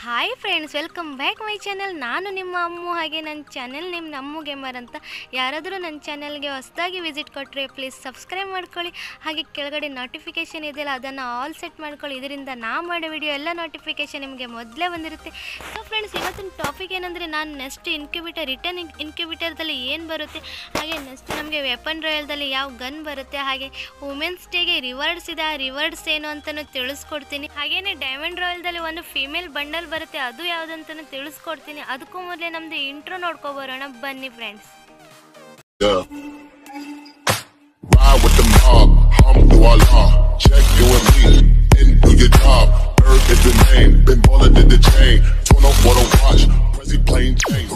Hi friends welcome back my channel ನಾನು ನಿಮ್ಮ ಅಮ್ಮು ಹಾಗೆ ನನ್ನ ಚಾನೆಲ್ ನಿಮ್ಮ ನಮ್ಮು ಗೇಮರ್ ಅಂತ ಯಾರಾದರೂ ನನ್ನ ಚಾನಲ್ಗೆ ಹೊಸದಾಗಿ ವಿಸಿಟ್ ಕೊಟ್ಟರೆ ಪ್ಲೀಸ್ ಸಬ್ಸ್ಕ್ರೈಬ್ ಮಾಡ್ಕೊಳ್ಳಿ ಹಾಗೆ ಕೆಳಗಡೆ ನೋಟಿಫಿಕೇಷನ್ ಇದೆಯಲ್ಲ ಅದನ್ನು ಆಲ್ ಸೆಟ್ ಮಾಡ್ಕೊಳ್ಳಿ ಇದರಿಂದ ನಾ ಮಾಡೋ ವಿಡಿಯೋ ಎಲ್ಲ ನೋಟಿಫಿಕೇಷನ್ ನಿಮಗೆ ಮೊದಲೇ ಬಂದಿರುತ್ತೆ ಸೊ ಫ್ರೆಂಡ್ಸ್ ಇವತ್ತಿನ ಟಾಪಿಕ್ ಏನಂದರೆ ನಾನು ನೆಕ್ಸ್ಟ್ ಇನ್ಕ್ಯುಬಿಟರ್ ರಿಟರ್ನ್ ಇನ್ಕ್ಯುಬಿಟರ್ದಲ್ಲಿ ಏನು ಬರುತ್ತೆ ಹಾಗೆ ನೆಕ್ಸ್ಟ್ ನಮಗೆ ವೆಪನ್ ರಾಯಲ್ದಲ್ಲಿ ಯಾವ ಗನ್ ಬರುತ್ತೆ ಹಾಗೆ ವುಮೆನ್ಸ್ ಡೇಗೆ ರಿವಾರ್ಡ್ಸ್ ಇದೆ ಆ ರಿವಾರ್ಡ್ಸ್ ಏನು ಅಂತಲೂ ತಿಳಿಸ್ಕೊಡ್ತೀನಿ ಹಾಗೇನೆ ಡೈಮಂಡ್ ರಾಯಲ್ದಲ್ಲಿ ಒಂದು ಫಿಮೇಲ್ ಬಂಡಲ್ ಬರುತ್ತೆ ಅದು ಯಾವುದಂತಲೂ ತಿಳಿಸ್ಕೊಡ್ತೀನಿ ಅದಕ್ಕೂ ಮೊದಲೇ ನಮ್ಮದು ಇಂಟ್ರೋ ನೋಡ್ಕೊಬರೋಣ ಬನ್ನಿ friends Yeah. Ride with the mob, hum through Allah. Check you and me, and do your job. Earth is the name, been ballin' in the chain. Turn up what I watch, Prezi plain Jane.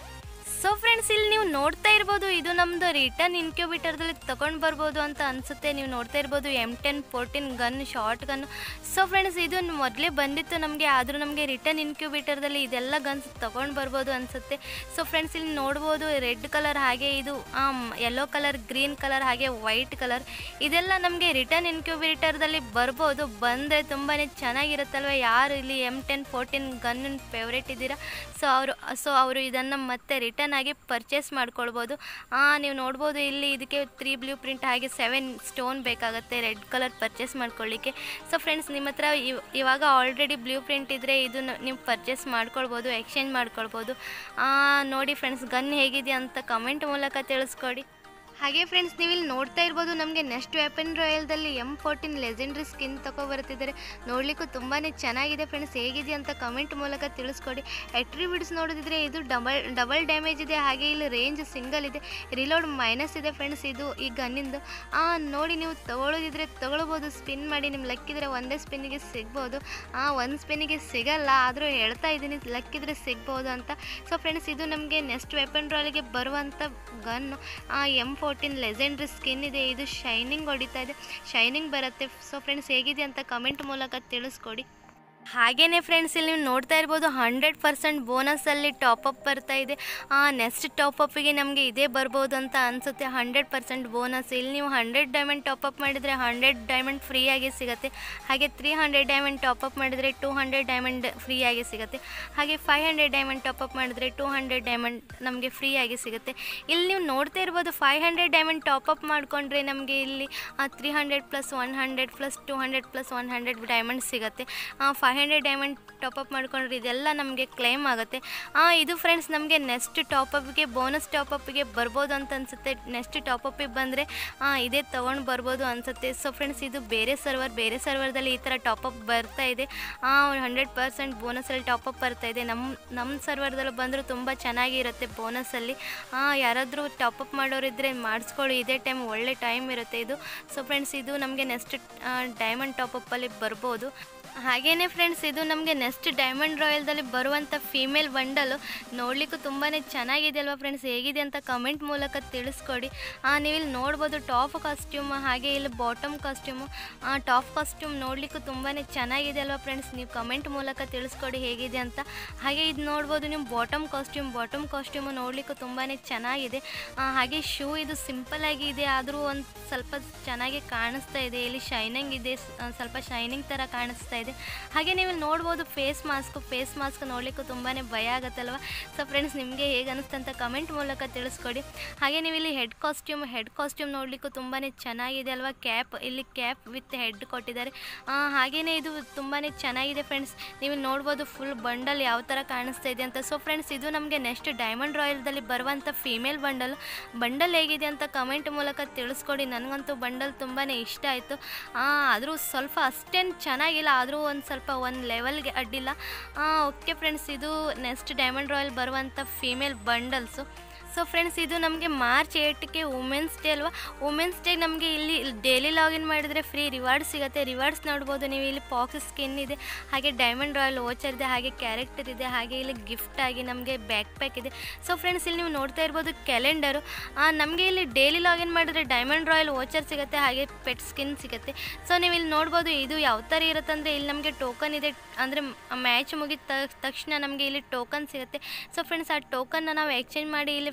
So friends ಇಲ್ಲಿ ನೀವು ನೋಡ್ತಾ ಇರ್ಬೋದು ಇದು ನಮ್ಮದು return ಇನ್ಕ್ಯುಬೇಟರ್ದಲ್ಲಿ ತೊಗೊಂಡು ಬರ್ಬೋದು ಅಂತ ಅನಿಸುತ್ತೆ ನೀವು ನೋಡ್ತಾ ಇರ್ಬೋದು M ten fourteen gun short gun so friends ಇದು ಮೊದಲೇ ಬಂದಿತ್ತು ನಮಗೆ ಆದರೂ ನಮಗೆ ರಿಟರ್ನ್ ಇನ್ಕ್ಯುಬೇಟರ್ದಲ್ಲಿ ಇದೆಲ್ಲ ಗನ್ಸ್ ತೊಗೊಂಡು ಬರ್ಬೋದು ಅನಿಸುತ್ತೆ ಸೊ ಫ್ರೆಂಡ್ಸ್ ಇಲ್ಲಿ ನೋಡ್ಬೋದು ರೆಡ್ ಕಲರ್ ಹಾಗೆ ಇದು ಯೆಲ್ಲೋ ಕಲರ್ ಗ್ರೀನ್ ಕಲರ್ ಹಾಗೆ ವೈಟ್ ಕಲರ್ ಇದೆಲ್ಲ ನಮಗೆ ರಿಟರ್ನ್ ಇನ್ಕ್ಯುಬೇಟರ್ದಲ್ಲಿ ಬರ್ಬೋದು ಬಂದರೆ ತುಂಬಾ ಚೆನ್ನಾಗಿರುತ್ತಲ್ವ ಯಾರು ಇಲ್ಲಿ M ten fourteen gun favourite ಇದ್ದೀರಾ ಸೊ ಅವರು ಸೊ ಅವರು ಇದನ್ನು ಮತ್ತೆ ರಿಟರ್ನ್ ಆಗಿ ಪರ್ಚೇಸ್ ಮಾಡ್ಕೊಳ್ಬೋದು ನೀವು ನೋಡ್ಬೋದು ಇಲ್ಲಿ ಇದಕ್ಕೆ ತ್ರೀ ಬ್ಲೂ ಪ್ರಿಂಟ್ ಹಾಗೆ ಸೆವೆನ್ ಸ್ಟೋನ್ ಬೇಕಾಗುತ್ತೆ ರೆಡ್ ಕಲರ್ ಪರ್ಚೇಸ್ ಮಾಡ್ಕೊಳ್ಳಿಕ್ಕೆ ಸೊ ಫ್ರೆಂಡ್ಸ್ ನಿಮ್ಮ ಹತ್ರ ಇವ್- ಇವಾಗ ಆಲ್ರೆಡಿ ಬ್ಲೂ ಪ್ರಿಂಟ್ ಇದ್ದರೆ ಇದನ್ನು ನೀವು ಪರ್ಚೇಸ್ ಮಾಡ್ಕೊಳ್ಬೋದು ಎಕ್ಸ್ಚೇಂಜ್ ಮಾಡ್ಕೊಳ್ಬೋದು ಆ, ನೋಡಿ ಫ್ರೆಂಡ್ಸ್ ಗನ್ ಹೇಗಿದೆ ಅಂತ ಕಮೆಂಟ್ ಮೂಲಕ ತಿಳಿಸ್ಕೊಡಿ ಹಾಗೆ ಫ್ರೆಂಡ್ಸ್ ನೀವು ಇಲ್ಲಿ ನೋಡ್ತಾ ಇರ್ಬೋದು ನಮಗೆ ನೆಕ್ಸ್ಟ್ ವೆಪನ್ ರಾಯಲ್ದಲ್ಲಿ ಎಮ್ ಫೋರ್ಟೀನ್ ಲೆಜೆಂಡ್ರಿ ಸ್ಕಿನ್ ಬರ್ತಿದ್ದಾರೆ ನೋಡಲಿಕ್ಕೂ ತುಂಬಾ ಚೆನ್ನಾಗಿದೆ ಫ್ರೆಂಡ್ಸ್ ಹೇಗಿದೆ ಅಂತ ಕಮೆಂಟ್ ಮೂಲಕ ತಿಳಿಸ್ಕೊಡಿ ಅಟ್ರಿಬ್ಯೂಟ್ಸ್ ನೋಡಿದ್ರೆ ಇದು ಡಬಲ್ ಡಬಲ್ ಡ್ಯಾಮೇಜ್ ಇದೆ ಹಾಗೆ ಇಲ್ಲಿ ರೇಂಜ್ ಸಿಂಗಲ್ ಇದೆ ರಿಲೋಡ್ ಮೈನಸ್ ಇದೆ ಫ್ರೆಂಡ್ಸ್ ಇದು ಈ ಗನ್ನಿಂದು ಆ ನೋಡಿ ನೀವು ತಗೊಳ್ಳೋದಿದ್ರೆ ತಗೊಳ್ಬೋದು ಸ್ಪಿನ್ ಮಾಡಿ ನಿಮ್ಮ ಲಕ್ಕಿದ್ರೆ ಒಂದೇ ಸ್ಪಿನ್ನಿಗೆ ಸಿಗ್ಬೋದು ಆ ಒಂದು ಸ್ಪಿನ್ನಿಗೆ ಸಿಗಲ್ಲ ಆದರೂ ಹೇಳ್ತಾ ಇದ್ದೀನಿ ಲಕ್ಕಿದ್ರೆ ಸಿಗ್ಬೋದು ಅಂತ ಸೊ ಫ್ರೆಂಡ್ಸ್ ಇದು ನಮಗೆ ನೆಕ್ಸ್ಟ್ ವೆಪನ್ ರಾಯಲ್ಗೆ ಬರುವಂಥ gun M fourteen legendary skin ಇದೆ ಇದು ಶೈನಿಂಗ್ ಹೊಡಿತಾ ಇದೆ ಶೈನಿಂಗ್ ಬರುತ್ತೆ ಸೊ ಫ್ರೆಂಡ್ಸ್ ಹೇಗಿದೆ ಅಂತ ಕಮೆಂಟ್ ಮೂಲಕ ತಿಳಿಸ್ಕೊಡಿ ಹಾಗೇನೆ ಫ್ರೆಂಡ್ಸ್ ಇಲ್ಲಿ ನೀವು ನೋಡ್ತಾ ಇರ್ಬೋದು ಹಂಡ್ರೆಡ್ ಪರ್ಸೆಂಟ್ ಬೋನಸಲ್ಲಿ ಟಾಪಪ್ ಬರ್ತಾ ಇದೆ ನೆಕ್ಸ್ಟ್ ಟಾಪಪ್ಪಿಗೆ ನಮಗೆ ಇದೇ ಬರ್ಬೋದು ಅಂತ ಅನಿಸುತ್ತೆ ಹಂಡ್ರೆಡ್ ಪರ್ಸೆಂಟ್ ಬೋನಸ್ ಇಲ್ಲಿ ನೀವು ಹಂಡ್ರೆಡ್ ಡೈಮಂಡ್ ಟಾಪಪ್ ಮಾಡಿದರೆ ಹಂಡ್ರೆಡ್ ಡೈಮಂಡ್ ಫ್ರೀಯಾಗಿ ಸಿಗುತ್ತೆ ಹಾಗೆ ತ್ರೀ ಹಂಡ್ರೆಡ್ ಡೈಮಂಡ್ ಟಾಪಪ್ ಮಾಡಿದರೆ ಟೂ ಹಂಡ್ರೆಡ್ ಡೈಮಂಡ್ ಫ್ರೀಯಾಗಿ ಸಿಗುತ್ತೆ ಹಾಗೆ ಫೈವ್ ಹಂಡ್ರೆಡ್ ಡೈಮಂಡ್ ಟಾಪಪ್ ಮಾಡಿದರೆ ಟೂ ಹಂಡ್ರೆಡ್ ಡೈಮಂಡ್ ನಮಗೆ ಫ್ರೀಯಾಗಿ ಸಿಗುತ್ತೆ ಇಲ್ಲಿ ನೀವು ನೋಡ್ತಾ ಇರ್ಬೋದು ಫೈವ್ ಹಂಡ್ರೆಡ್ ಡೈಮಂಡ್ ಟಾಪಪ್ ಮಾಡಿಕೊಂಡ್ರೆ ನಮಗೆ ಇಲ್ಲಿ three hundred plus one hundred plus two hundred plus one hundred diamond ಸಿಗುತ್ತೆ ಫೈವ್ ಹಂಡ್ರೆಡ್ ಡೈಮಂಡ್ ಟಾಪಪ್ ಮಾಡ್ಕೊಂಡ್ರೆ ಇದೆಲ್ಲ ನಮಗೆ ಕ್ಲೈಮ್ ಆಗುತ್ತೆ ಆ, ಇದು ಫ್ರೆಂಡ್ಸ್ ನಮಗೆ ನೆಕ್ಸ್ಟ್ ಟಾಪಪ್ಗೆ ಬೋನಸ್ ಟಾಪಪ್ಗೆ ಬರ್ಬೋದು ಅಂತ ಅನಿಸುತ್ತೆ ನೆಕ್ಸ್ಟ್ ಟಾಪಪ್ಪಿಗೆ ಬಂದರೆ ಇದೇ ತೊಗೊಂಡು ಬರ್ಬೋದು ಅನಿಸುತ್ತೆ ಸೊ ಫ್ರೆಂಡ್ಸ್ ಇದು ಬೇರೆ ಸರ್ವರ್ ಬೇರೆ ಸರ್ವರ್ದಲ್ಲಿ ಈ ಥರ ಟಾಪಪ್ ಬರ್ತಾ ಇದೆ ಹಂಡ್ರೆಡ್ ಪರ್ಸೆಂಟ್ ಬೋನಸಲ್ಲಿ ಟಾಪಪ್ ಬರ್ತಾ ಇದೆ ನಮ್ಮ ನಮ್ಮ ಸರ್ವರ್ದಲ್ಲಿ ಬಂದರೂ ತುಂಬ ಚೆನ್ನಾಗಿರುತ್ತೆ ಬೋನಸಲ್ಲಿ ಯಾರಾದರೂ ಟಾಪಪ್ ಮಾಡೋರಿದ್ದರೆ ಮಾಡಿಸ್ಕೊಳ್ಳಿ ಇದೇ ಟೈಮ್ ಒಳ್ಳೆ ಟೈಮ್ ಇರುತ್ತೆ ಇದು ಸೊ ಫ್ರೆಂಡ್ಸ್ ಇದು ನಮಗೆ ನೆಕ್ಸ್ಟ್ ಡೈಮಂಡ್ ಟಾಪಪ್ಪಲ್ಲಿ ಬರ್ಬೋದು ಹಾಗೇನೆ ಫ್ರೆಂಡ್ಸ್ ಇದು ನಮಗೆ ನೆಕ್ಸ್ಟ್ ಡೈಮಂಡ್ ರಾಯಲ್ದಲ್ಲಿ ಬರುವಂಥ ಫೀಮೇಲ್ ಬಂಡಲು ನೋಡಲಿಕ್ಕೂ ತುಂಬಾ ಚೆನ್ನಾಗಿದೆ ಅಲ್ವಾ ಫ್ರೆಂಡ್ಸ್ ಹೇಗಿದೆ ಅಂತ ಕಮೆಂಟ್ ಮೂಲಕ ತಿಳಿಸ್ಕೊಡಿ ನೀವು ಇಲ್ಲಿ ನೋಡ್ಬೋದು ಟಾಪ್ ಕಾಸ್ಟ್ಯೂಮ್ ಹಾಗೆ ಇಲ್ಲಿ ಬಾಟಮ್ ಕಾಸ್ಟ್ಯೂಮು ಟಾಪ್ ಕಾಸ್ಟ್ಯೂಮ್ ನೋಡಲಿಕ್ಕೂ ತುಂಬಾ ಚೆನ್ನಾಗಿದೆ ಅಲ್ವಾ ಫ್ರೆಂಡ್ಸ್ ನೀವು ಕಮೆಂಟ್ ಮೂಲಕ ತಿಳಿಸ್ಕೊಡಿ ಹೇಗಿದೆ ಅಂತ ಹಾಗೆ ಇದು ನೋಡ್ಬೋದು ನೀವು ಬಾಟಮ್ ಕಾಸ್ಟ್ಯೂಮ್ ಬಾಟಮ್ ಕಾಸ್ಟ್ಯೂಮು ನೋಡಲಿಕ್ಕೂ ತುಂಬಾ ಚೆನ್ನಾಗಿದೆ ಆ, ಹಾಗೆ ಶೂ ಇದು ಸಿಂಪಲ್ ಆಗಿ ಇದೆ ಆದರೂ ಒಂದು ಸ್ವಲ್ಪ ಚೆನ್ನಾಗಿ ಕಾಣಿಸ್ತಾ ಇದೆ ಇಲ್ಲಿ ಶೈನಿಂಗ್ ಇದೆ ಸ್- ಆ, ಸ್ವಲ್ಪ ಶೈನಿಂಗ್ ಥರ ಕಾಣಿಸ್ತಾ ಇದೆ ಹಾಗೆ ನೀವು ಇಲ್ಲಿ ನೋಡ್ಬೋದು ಫೇಸ್ ಮಾಸ್ಕ್ ಫೇಸ್ ಮಾಸ್ಕ್ ನೋಡಲಿಕ್ಕೂ ತುಂಬಾ ಭಯ ಆಗುತ್ತಲ್ವ ಸೊ ಫ್ರೆಂಡ್ಸ್ ನಿಮಗೆ ಹೇಗೆ ಅನಿಸ್ತಂತ ಕಮೆಂಟ್ ಮೂಲಕ ತಿಳಿಸ್ಕೊಡಿ ಹಾಗೆ ನೀವು ಇಲ್ಲಿ ಹೆಡ್ ಕಾಸ್ಟ್ಯೂಮ್ ಹೆಡ್ ಕಾಸ್ಟ್ಯೂಮ್ ನೋಡಲಿಕ್ಕೂ ತುಂಬಾ ಚೆನ್ನಾಗಿದೆ ಅಲ್ವಾ ಕ್ಯಾಪ್ ಇಲ್ಲಿ ಕ್ಯಾಪ್ ವಿತ್ ಹೆಡ್ ಕೊಟ್ಟಿದ್ದಾರೆ ಆ, ಹಾಗೇನೇ ಇದು ತುಂಬಾ ಚೆನ್ನಾಗಿದೆ ಫ್ರೆಂಡ್ಸ್ ನೀವು ಇಲ್ಲಿ ನೋಡ್ಬೋದು ಫುಲ್ ಬಂಡಲ್ ಯಾವ ಥರ ಕಾಣಿಸ್ತಾ ಇದೆ ಅಂತ ಸೊ ಫ್ರೆಂಡ್ಸ್ ಇದು ನಮಗೆ ನೆಕ್ಸ್ಟ್ ಡೈಮಂಡ್ ರಾಯಲ್ದಲ್ಲಿ ಬರುವಂಥ ಫೀಮೇಲ್ ಬಂಡಲ್ ಬಂಡಲ್ ಹೇಗಿದೆ ಅಂತ ಕಮೆಂಟ್ ಮೂಲಕ ತಿಳಿಸ್ಕೊಡಿ ನನಗಂತೂ ಬಂಡಲ್ ತುಂಬಾ ಇಷ್ಟ ಆಯಿತು ಆದರೂ ಸ್ವಲ್ಪ ಅಷ್ಟೇನು ಚೆನ್ನಾಗಿಲ್ಲ ಆದರೂ ಒಂದು ಸ್ವಲ್ಪ ಒಂದು ಲೆವೆಲ್ಗೆ ಅಡ್ಡಿಲ್ಲ ಓಕೆ ಫ್ರೆಂಡ್ಸ್ ಇದು ನೆಕ್ಸ್ಟ್ ಡೈಮಂಡ್ ರಾಯಲ್ ಬರುವಂಥ ಫೀಮೇಲ್ ಬಂಡಲ್ಸು ಸೊ ಫ್ರೆಂಡ್ಸ್ ಇದು ನಮಗೆ ಮಾರ್ಚ್ ಏಯ್ಟ್ಗೆ ವುಮೆನ್ಸ್ ಡೇ ಅಲ್ವಾ ವುಮೆನ್ಸ್ ಡೇ ನಮಗೆ ಇಲ್ಲಿ ಡೈಲಿ ಲಾಗಿನ್ ಮಾಡಿದರೆ ಫ್ರೀ ರಿವಾರ್ಡ್ಸ್ ಸಿಗುತ್ತೆ ರಿವಾರ್ಡ್ಸ್ ನೋಡ್ಬೋದು ನೀವು ಇಲ್ಲಿ ಪಾಕ್ಸ್ ಸ್ಕಿನ್ ಇದೆ ಹಾಗೆ ಡೈಮಂಡ್ ರಾಯಲ್ ವೋಚರ್ ಇದೆ ಹಾಗೆ ಕ್ಯಾರೆಕ್ಟರ್ ಇದೆ ಹಾಗೆ ಇಲ್ಲಿ ಗಿಫ್ಟ್ ಆಗಿ ನಮಗೆ ಬ್ಯಾಕ್ ಪ್ಯಾಕ್ ಇದೆ ಸೊ ಫ್ರೆಂಡ್ಸ್ ಇಲ್ಲಿ ನೀವು ನೋಡ್ತಾ ಇರ್ಬೋದು ಕ್ಯಾಲೆಂಡರು ನಮಗೆ ಇಲ್ಲಿ ಡೈಲಿ ಲಾಗಿನ್ ಮಾಡಿದ್ರೆ ಡೈಮಂಡ್ ರಾಯಲ್ ವೋಚರ್ ಸಿಗುತ್ತೆ ಹಾಗೆ ಪೆಟ್ ಸ್ಕಿನ್ ಸಿಗುತ್ತೆ ಸೊ ನೀವು ಇಲ್ಲಿ ನೋಡ್ಬೋದು ಇದು ಯಾವ ಥರ ಇರುತ್ತೆ ಅಂದರೆ ಇಲ್ಲಿ ನಮಗೆ ಟೋಕನ್ ಇದೆ ಅಂದರೆ ಮ್ಯಾಚ್ ಮುಗಿದ ತಕ್ಷಣ ನಮಗೆ ಇಲ್ಲಿ ಟೋಕನ್ ಸಿಗುತ್ತೆ ಸೊ ಫ್ರೆಂಡ್ಸ್ ಆ ಟೋಕನ್ನ ನಾವು ಎಕ್ಸ್ಚೇಂಜ್ ಮಾಡಿ ಇಲ್ಲಿ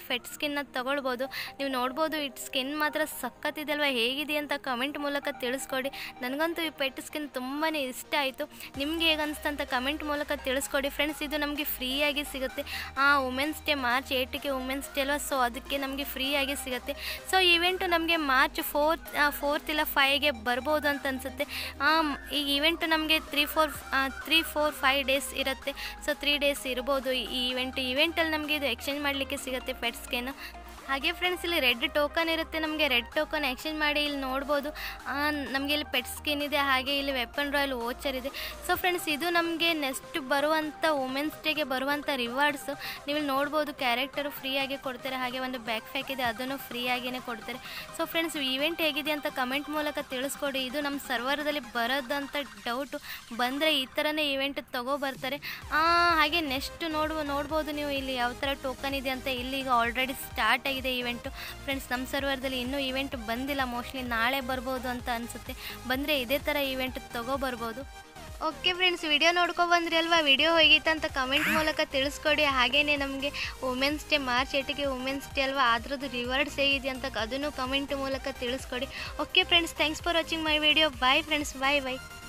ಫೆಟ್ ಸ್ಕಿನ್ನ ತೊಗೊಳ್ಬೋದು ನೀವು ನೋಡ್ಬೋದು ಇಟ್ ಸ್ಕಿನ್ ಮಾತ್ರ ಸಖತ್ತಿದೆಲ್ವ ಹೇಗಿದೆ ಅಂತ ಕಮೆಂಟ್ ಮೂಲಕ ತಿಳಿಸ್ಕೊಡಿ ನನಗಂತೂ ಈ ಪೆಟ್ ಸ್ಕಿನ್ ತುಂಬಾ ಇಷ್ಟ ಆಯಿತು ನಿಮ್ಗೆ ಹೇಗೆ ಅನಿಸ್ತು ಅಂತ ಕಮೆಂಟ್ ಮೂಲಕ ತಿಳಿಸ್ಕೊಡಿ ಫ್ರೆಂಡ್ಸ್ ಇದು ನಮಗೆ ಫ್ರೀಯಾಗಿ ಸಿಗುತ್ತೆ ಆ ವುಮೆನ್ಸ್ ಡೇ ಮಾರ್ಚ್ ಏಟಿಗೆ ವುಮೆನ್ಸ್ ಡೇ ಅಲ್ವಾ ಸೊ ಅದಕ್ಕೆ ನಮಗೆ ಫ್ರೀಯಾಗಿ ಸಿಗುತ್ತೆ ಸೊ ಇವೆಂಟು ನಮಗೆ ಮಾರ್ಚ್ ಫೋರ್ತ್ ಫೋರ್ತ್ ಇಲ್ಲ ಫೈವ್ಗೆ ಬರ್ಬೋದು ಅಂತ ಅನಿಸುತ್ತೆ ಈ ಇವೆಂಟು ನಮಗೆ three four three four five days ಇರುತ್ತೆ ಸೊ ತ್ರೀ ಡೇಸ್ ಇರ್ಬೋದು ಈ ಇವೆಂಟ್ ಇವೆಂಟಲ್ಲಿ ನಮಗೆ ಇದು ಎಕ್ಸ್ಚೇಂಜ್ ಮಾಡಲಿಕ್ಕೆ ಸಿಗುತ್ತೆ ಪೆಟ್ಸ್ಗೇನು ಹಾಗೆ ಫ್ರೆಂಡ್ಸ್ ಇಲ್ಲಿ ರೆಡ್ ಟೋಕನ್ ಇರುತ್ತೆ ನಮಗೆ ರೆಡ್ ಟೋಕನ್ ಎಕ್ಸ್ಚೇಂಜ್ ಮಾಡಿ ಇಲ್ಲಿ ನೋಡ್ಬೋದು ನಮಗೆ ಇಲ್ಲಿ ಪೆಟ್ ಸ್ಕಿನ್ ಇದೆ ಹಾಗೆ ಇಲ್ಲಿ ವೆಪನ್ ರಾಯಲ್ ವೋಚರ್ ಇದೆ ಸೊ ಫ್ರೆಂಡ್ಸ್ ಇದು ನಮಗೆ ನೆಕ್ಸ್ಟ್ ಬರುವಂಥ ವುಮೆನ್ಸ್ ಡೇಗೆ ಬರುವಂಥ ರಿವಾರ್ಡ್ಸು ನೀವು ಇಲ್ಲಿ ನೋಡ್ಬೋದು ಕ್ಯಾರೆಕ್ಟರು ಫ್ರೀಯಾಗಿ ಕೊಡ್ತಾರೆ ಹಾಗೆ ಒಂದು ಬ್ಯಾಕ್ ಪ್ಯಾಕ್ ಇದೆ ಅದನ್ನು ಫ್ರೀಯಾಗಿಯೇ ಕೊಡ್ತಾರೆ ಸೊ ಫ್ರೆಂಡ್ಸ್ ಇವೆಂಟ್ ಹೇಗಿದೆ ಅಂತ ಕಮೆಂಟ್ ಮೂಲಕ ತಿಳಿಸ್ಕೊಡಿ ಇದು ನಮ್ಮ ಸರ್ವರ್ದಲ್ಲಿ ಬರೋದಂತ ಡೌಟು ಬಂದರೆ ಈ ಥರನೇ ಇವೆಂಟ್ ತೊಗೊಬರ್ತಾರೆ ಹಾಗೆ ನೆಕ್ಸ್ಟ್ ನೋಡುವ ನೋಡ್ಬೋದು ನೀವು ಇಲ್ಲಿ ಯಾವ ಥರ ಟೋಕನ್ ಇದೆ ಅಂತ ಇಲ್ಲಿ ಈಗ ಆಲ್ರೆಡಿ ಸ್ಟಾರ್ಟ್ ಆಗಿದೆ ಇವೆಂಟು ಫ್ರೆಂಡ್ಸ್ ನಮ್ಮ ಸರ್ವರ್ದಲ್ಲಿ ಇನ್ನೂ ಇವೆಂಟ್ ಬಂದಿಲ್ಲ ಮೋಸ್ಟ್ಲಿ ನಾಳೆ ಬರ್ಬೋದು ಅಂತ ಅನಿಸುತ್ತೆ ಬಂದರೆ ಇದೇ ಥರ ಇವೆಂಟ್ ತೊಗೊಬರ್ಬೋದು ಓಕೆ ಫ್ರೆಂಡ್ಸ್ ವಿಡಿಯೋ ನೋಡ್ಕೊಬಂದ್ರಿ ಅಲ್ವಾ ವಿಡಿಯೋ ಹೇಗಿತ್ತು ಅಂತ ಕಮೆಂಟ್ ಮೂಲಕ ತಿಳಿಸ್ಕೊಡಿ ಹಾಗೇನೆ ನಮಗೆ ವುಮೆನ್ಸ್ ಡೇ ಮಾರ್ಚ್ ಏಟಿಗೆ ವುಮೆನ್ಸ್ ಡೇ ಅಲ್ವಾ ಅದ್ರದ್ದು ರಿವಾರ್ಡ್ಸ್ ಹೇಗಿದೆ ಅಂತ ಅದನ್ನು ಕಮೆಂಟ್ ಮೂಲಕ ತಿಳಿಸ್ಕೊಡಿ okay friends thanks for watching my video bye friends bye bye